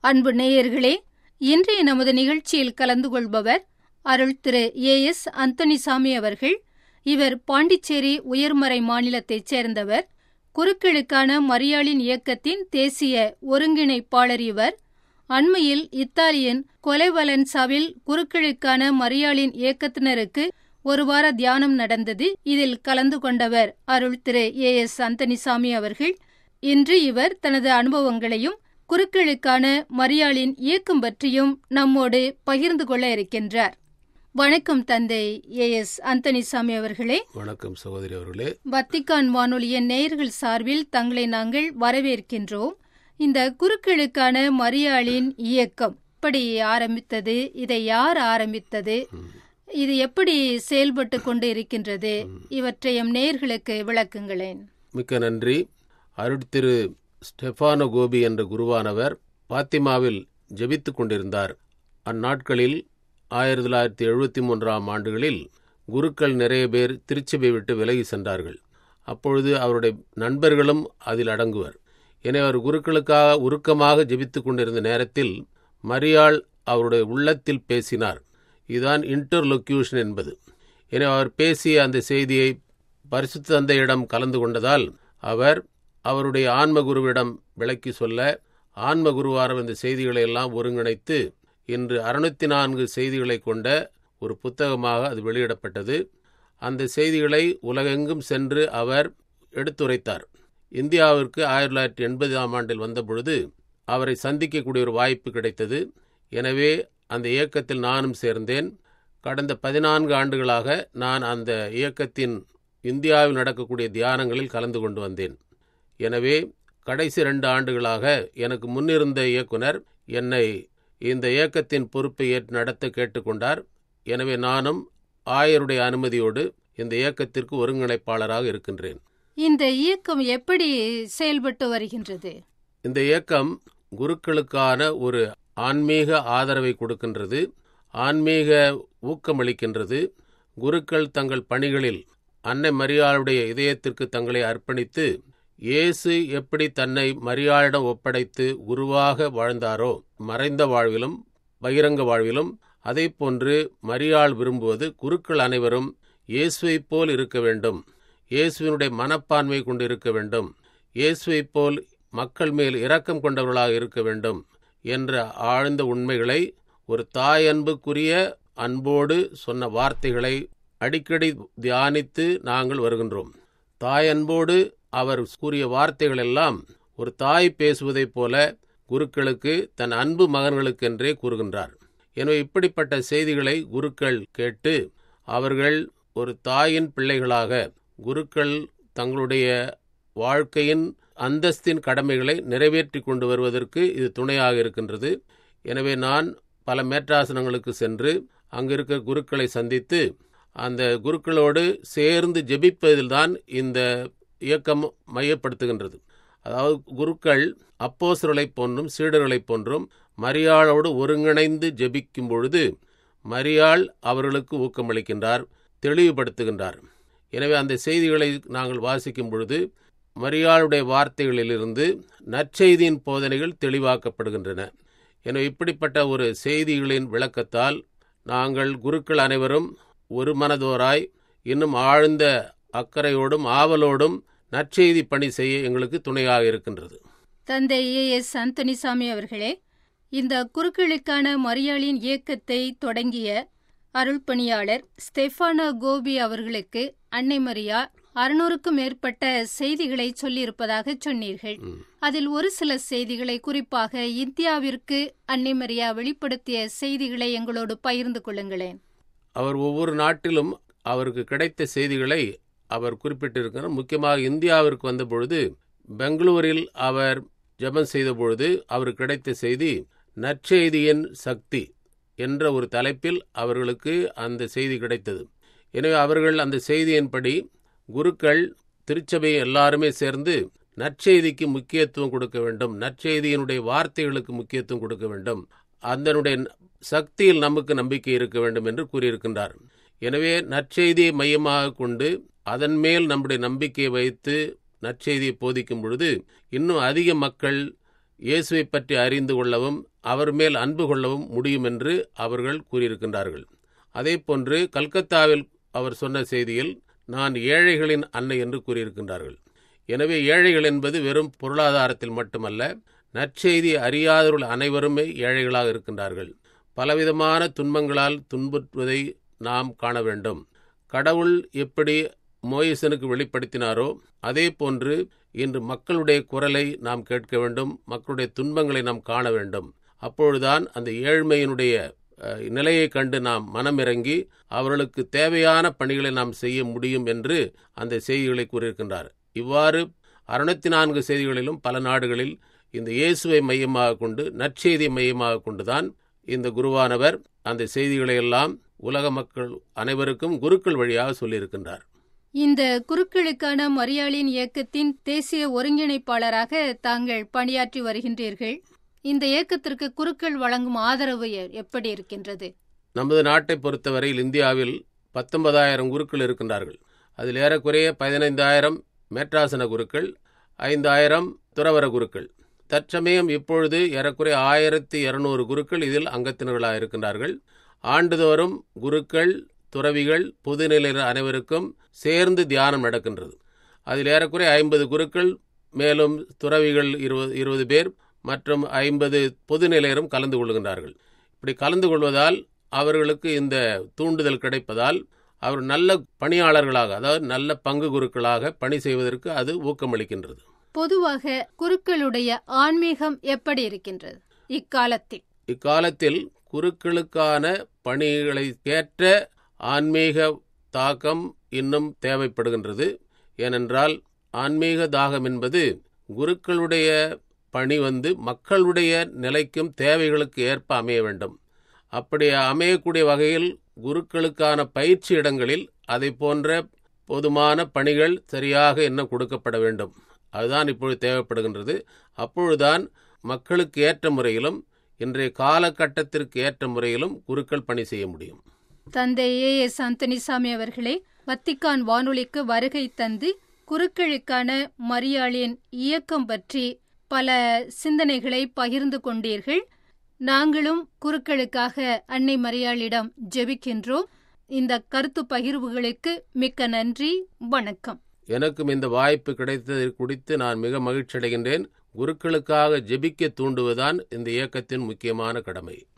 அன்பு நேயர்களே இன்றைய நமது நிகழ்ச்சியில் கலந்து கொள்பவர் அருள் திரு ஏ எஸ் அந்தனிசாமி அவர்கள் இவர் பாண்டிச்சேரி உயர்மறை மாநிலத்தைச் சேர்ந்தவர் குறுக்கிழுக்கான மரியாளின் இயக்கத்தின் தேசிய ஒருங்கிணைப்பாளர் இவர் அண்மையில் இத்தாலியன் கொலைவலன்சாவில் குறுக்கிழுக்கான மரியாளின் இயக்கத்தினருக்கு ஒரு வார தியானம் நடந்தது இதில் கலந்து கொண்டவர் அருள் திரு ஏ எஸ் அந்தனிசாமி அவர்கள் இன்று இவர் தனது அனுபவங்களையும் குறுக்கிழுக்கான மரியாளின் இயக்கம் பற்றியும் நம்மோடு பகிர்ந்து கொள்ள இருக்கின்றார் வணக்கம் தந்தை ஏ எஸ் அந்தனிசாமி அவர்களே வணக்கம் சகோதரி அவர்களே வத்திக்கான் வானொலியின் நேயர்கள் சார்பில் தங்களை நாங்கள் வரவேற்கின்றோம் இந்த குறுக்கிழுக்கான மரியாளின் இயக்கம் எப்படி ஆரம்பித்தது இதை யார் ஆரம்பித்தது இது எப்படி செயல்பட்டு கொண்டு இருக்கின்றது இவற்றை எம் நேயர்களுக்கு விளக்குங்களேன் மிக்க நன்றி அருட்திரு ஸ்டெஃபானோ கோபி என்ற குருவானவர் பாத்திமாவில் ஜெபித்துக் கொண்டிருந்தார் அந்நாட்களில் ஆயிரத்தி தொள்ளாயிரத்தி எழுபத்தி மூன்றாம் ஆண்டுகளில் குருக்கள் நிறைய பேர் திருச்சபை விட்டு விலகி சென்றார்கள் அப்பொழுது அவருடைய நண்பர்களும் அதில் அடங்குவர் எனவே அவர் குருக்களுக்காக உருக்கமாக ஜெபித்துக் கொண்டிருந்த நேரத்தில் மரியாள் அவருடைய உள்ளத்தில் பேசினார் இதுதான் இன்டர்லொக்யூஷன் என்பது எனவே அவர் பேசிய அந்த செய்தியை பரிசுத்த தந்தையிடம் கலந்து கொண்டதால் அவர் அவருடைய ஆன்ம குருவிடம் விளக்கி சொல்ல ஆன்ம குருவாரம் இந்த செய்திகளை எல்லாம் ஒருங்கிணைத்து இன்று அறுநூத்தி நான்கு செய்திகளை கொண்ட ஒரு புத்தகமாக அது வெளியிடப்பட்டது அந்த செய்திகளை உலகெங்கும் சென்று அவர் எடுத்துரைத்தார் இந்தியாவிற்கு ஆயிரத்தி தொள்ளாயிரத்தி எண்பதாம் ஆண்டில் வந்தபொழுது அவரை சந்திக்கக்கூடிய ஒரு வாய்ப்பு கிடைத்தது எனவே அந்த இயக்கத்தில் நானும் சேர்ந்தேன் கடந்த பதினான்கு ஆண்டுகளாக நான் அந்த இயக்கத்தின் இந்தியாவில் நடக்கக்கூடிய தியானங்களில் கலந்து கொண்டு வந்தேன் எனவே கடைசி ரெண்டு ஆண்டுகளாக எனக்கு முன்னிருந்த இயக்குனர் என்னை இந்த இயக்கத்தின் பொறுப்பை ஏற்று நடத்த கேட்டுக்கொண்டார் எனவே நானும் ஆயருடைய அனுமதியோடு இந்த இயக்கத்திற்கு ஒருங்கிணைப்பாளராக இருக்கின்றேன் இந்த இயக்கம் எப்படி செயல்பட்டு வருகின்றது இந்த இயக்கம் குருக்களுக்கான ஒரு ஆன்மீக ஆதரவை கொடுக்கின்றது ஆன்மீக ஊக்கமளிக்கின்றது குருக்கள் தங்கள் பணிகளில் அன்னை மரியாளுடைய இதயத்திற்கு தங்களை அர்ப்பணித்து இயேசு எப்படி தன்னை மரியாளிடம் ஒப்படைத்து குருவாக வாழ்ந்தாரோ மறைந்த வாழ்விலும் பகிரங்க வாழ்விலும் அதே போன்று மரியாள் விரும்புவது குருக்கள் அனைவரும் இயேசுவைப் போல் இருக்க வேண்டும் இயேசுவினுடைய மனப்பான்மை கொண்டு இருக்க வேண்டும் இயேசுவைப் போல் மக்கள் மேல் இரக்கம் கொண்டவர்களாக இருக்க வேண்டும் என்ற ஆழ்ந்த உண்மைகளை ஒரு தாய் அன்புக்குரிய அன்போடு சொன்ன வார்த்தைகளை அடிக்கடி தியானித்து நாங்கள் வருகின்றோம் தாய் அன்போடு அவர் கூறிய வார்த்தைகள் எல்லாம் ஒரு தாய் பேசுவதைப் போல குருக்களுக்கு தன் அன்பு மகன்களுக்கென்றே கூறுகின்றார் எனவே இப்படிப்பட்ட செய்திகளை குருக்கள் கேட்டு அவர்கள் ஒரு தாயின் பிள்ளைகளாக குருக்கள் தங்களுடைய வாழ்க்கையின் அந்தஸ்தின் கடமைகளை நிறைவேற்றி கொண்டு வருவதற்கு இது துணையாக இருக்கின்றது எனவே நான் பல மேற்றாசனங்களுக்கு சென்று அங்கு இருக்க குருக்களை சந்தித்து அந்த குருக்களோடு சேர்ந்து ஜெபிப்பதில்தான் இந்த இயக்கம் மையப்படுத்துகின்றது அதாவது குருக்கள் அப்போசர்களைப் போன்றும் சீடர்களைப் போன்றும் மரியாளோடு ஒருங்கிணைந்து ஜெபிக்கும் பொழுது மரியாள் அவர்களுக்கு ஊக்கமளிக்கின்றார் தெளிவுபடுத்துகின்றார் எனவே அந்த செய்திகளை நாங்கள் வாசிக்கும் பொழுது மரியாளுடைய வார்த்தைகளிலிருந்து நற்செய்தியின் போதனைகள் தெளிவாக்கப்படுகின்றன எனவே இப்படிப்பட்ட ஒரு செய்திகளின் விளக்கத்தால் நாங்கள் குருக்கள் அனைவரும் ஒரு மனதோராய் இன்னும் ஆழ்ந்த அக்கறையோடும் ஆவலோடும் நற்செய்தி பணி செய்ய எங்களுக்கு துணையாக இருக்கின்றது தந்தை ஏ எஸ் அந்தனிசாமி அவர்களே இந்த குறுக்கிழுக்கான மரியாளின் இயக்கத்தை தொடங்கிய அருள்பணியாளர் ஸ்டெஃபானோ கோபி அவர்களுக்கு அன்னை மரியா அறுநூறுக்கும் மேற்பட்ட செய்திகளை சொல்லியிருப்பதாக சொன்னீர்கள் அதில் ஒரு சில செய்திகளை குறிப்பாக இந்தியாவிற்கு அன்னை மரியா வெளிப்படுத்திய செய்திகளை எங்களோடு பகிர்ந்து கொள்ளுங்களேன் அவர் ஒவ்வொரு நாட்டிலும் அவருக்கு கிடைத்த செய்திகளை அவர் குறிப்பிட்டிருக்கிறார் முக்கியமாக இந்தியாவிற்கு வந்தபொழுது பெங்களூரில் அவர் ஜெபம் செய்த பொழுது அவருக்கு கிடைத்த செய்தி நற்செய்தியின் சக்தி என்ற ஒரு தலைப்பில் அவர்களுக்கு அந்த செய்தி கிடைத்தது எனவே அவர்கள் அந்த செய்தியின்படி குருக்கள் திருச்சபை எல்லாருமே சேர்ந்து நற்செய்திக்கு முக்கியத்துவம் கொடுக்க வேண்டும் நற்செய்தியினுடைய வார்த்தைகளுக்கு முக்கியத்துவம் கொடுக்க வேண்டும் அதனுடைய சக்தியில் நமக்கு நம்பிக்கை இருக்க வேண்டும் என்று கூறியிருக்கின்றார் எனவே நற்செய்தியை மையமாக கொண்டு அதன் மேல் நம்முடைய நம்பிக்கையை வைத்து நற்செய்தியை போதிக்கும் பொழுது இன்னும் அதிக மக்கள் இயேசுவை பற்றி அறிந்து கொள்ளவும் அவர் மேல் அன்பு கொள்ளவும் முடியும் என்று அவர்கள் கூறியிருக்கின்றார்கள் அதே போன்று கல்கத்தாவில் அவர் சொன்ன செய்தியில் நான் ஏழைகளின் அன்னை என்று கூறியிருக்கின்றார்கள் எனவே ஏழைகள் என்பது வெறும் பொருளாதாரத்தில் மட்டுமல்ல நற்செய்தி அறியாதவர்கள் அனைவருமே ஏழைகளாக இருக்கின்றார்கள் பலவிதமான துன்பங்களால் துன்புறுவதை நாம் காண வேண்டும் கடவுள் எப்படி மோயிசனுக்கு வெளிப்படுத்தினாரோ அதே போன்று இன்று மக்களுடைய குரலை நாம் கேட்க வேண்டும் மக்களுடைய துன்பங்களை நாம் காண வேண்டும் அப்பொழுதுதான் அந்த ஏழ்மையினுடைய அஹ், நிலையை கண்டு நாம் மனமிறங்கி அவர்களுக்கு தேவையான பணிகளை நாம் செய்ய முடியும் என்று அந்த செய்திகளை கூறியிருக்கின்றார் இவ்வாறு அறுநூத்தி நான்கு செய்திகளிலும் பல நாடுகளில் இந்த இயேசுவை மையமாக கொண்டு நற்செய்தியை மையமாக கொண்டுதான் இந்த குருவானவர் அந்த செய்திகளை எல்லாம் உலக மக்கள் அனைவருக்கும் குருக்கள் வழியாக சொல்லியிருக்கின்றார் இந்த குருக்களுக்கான மரியாளின் இயக்கத்தின் தேசிய ஒருங்கிணைப்பாளராக தாங்கள் பணியாற்றி வருகின்றீர்கள் இந்த இயக்கத்திற்கு குருக்கள் வழங்கும் ஆதரவு எ- எப்படி இருக்கின்றது நமது நாட்டை பொறுத்தவரையில் இந்தியாவில் பத்தொன்பதாயிரம் குருக்கள் இருக்கின்றார்கள் அதில் ஏறக்குறைய பதினைந்தாயிரம் மேற்றாசன குருக்கள் ஐந்தாயிரம் துறவர குருக்கள் தற்சமயம் இப்பொழுது ஏறக்குறைய ஆயிரத்தி இருநூறு குருக்கள் இதில் அங்கத்தினர்களாக இருக்கின்றார்கள் ஆண்டுதோறும் குருக்கள் துறவிகள் பொதுநிலையினர் அனைவருக்கும் சேர்ந்து தியானம் நடக்கின்றது அதில் ஏறக்குறைய ஐம்பது குருக்கள் மேலும் துறவிகள் இருபது இருபது பேர் மற்றும் ஐம்பது பொதுநிலையரும் கலந்து கொள்கின்றார்கள் இப்படி கலந்து கொள்வதால் அவர்களுக்கு இந்த தூண்டுதல் கிடைப்பதால் அவர் நல்ல பணியாளர்களாக அதாவது நல்ல பங்கு குருக்களாக பணி செய்வதற்கு அது ஊக்கமளிக்கின்றது பொதுவாக குருக்களுடைய ஆன்மீகம் எப்படி இருக்கின்றது இக்காலத்தில் இக்காலத்தில் குருக்களுக்கான பணிகளை ஏற்ற ஆன்மீக தாக்கம் இன்னும் தேவைப்படுகின்றது ஏனென்றால் ஆன்மீக தாகம் என்பது குருக்களுடைய பணி வந்து மக்களுடைய நிலைக்கும் தேவைகளுக்கு ஏற்ப அமைய வேண்டும் அப்படி அமையக்கூடிய வகையில் குருக்களுக்கான பயிற்சி இடங்களில் அதை போன்ற போதுமான பணிகள் சரியாக இன்னும் கொடுக்கப்பட வேண்டும் அதுதான் இப்பொழுது தேவைப்படுகின்றது அப்பொழுதுதான் மக்களுக்கு ஏற்ற முறையிலும் இன்றைய காலகட்டத்திற்கு ஏற்ற முறையிலும் குருக்கள் பணி செய்ய முடியும் தந்தை ஏ எஸ் அந்தனிசாமி அவர்களே வத்திக்கான் வானொலிக்கு வருகை தந்து குருக்களுக்கான மரியாளின் இயக்கம் பற்றி பல சிந்தனைகளை பகிர்ந்து கொண்டீர்கள் நாங்களும் குருக்களுக்காக அன்னை மரியாளிடம் ஜெபிக்கின்றோம் இந்த கருத்து பகிர்வுகளுக்கு மிக்க நன்றி வணக்கம் எனக்கும் இந்த வாய்ப்பு கிடைத்ததை குறித்து நான் மிக மகிழ்ச்சி அடைகின்றேன் குருக்களுக்காக ஜெபிக்க தூண்டுவதுதான் இந்த இயக்கத்தின் முக்கியமான கடமை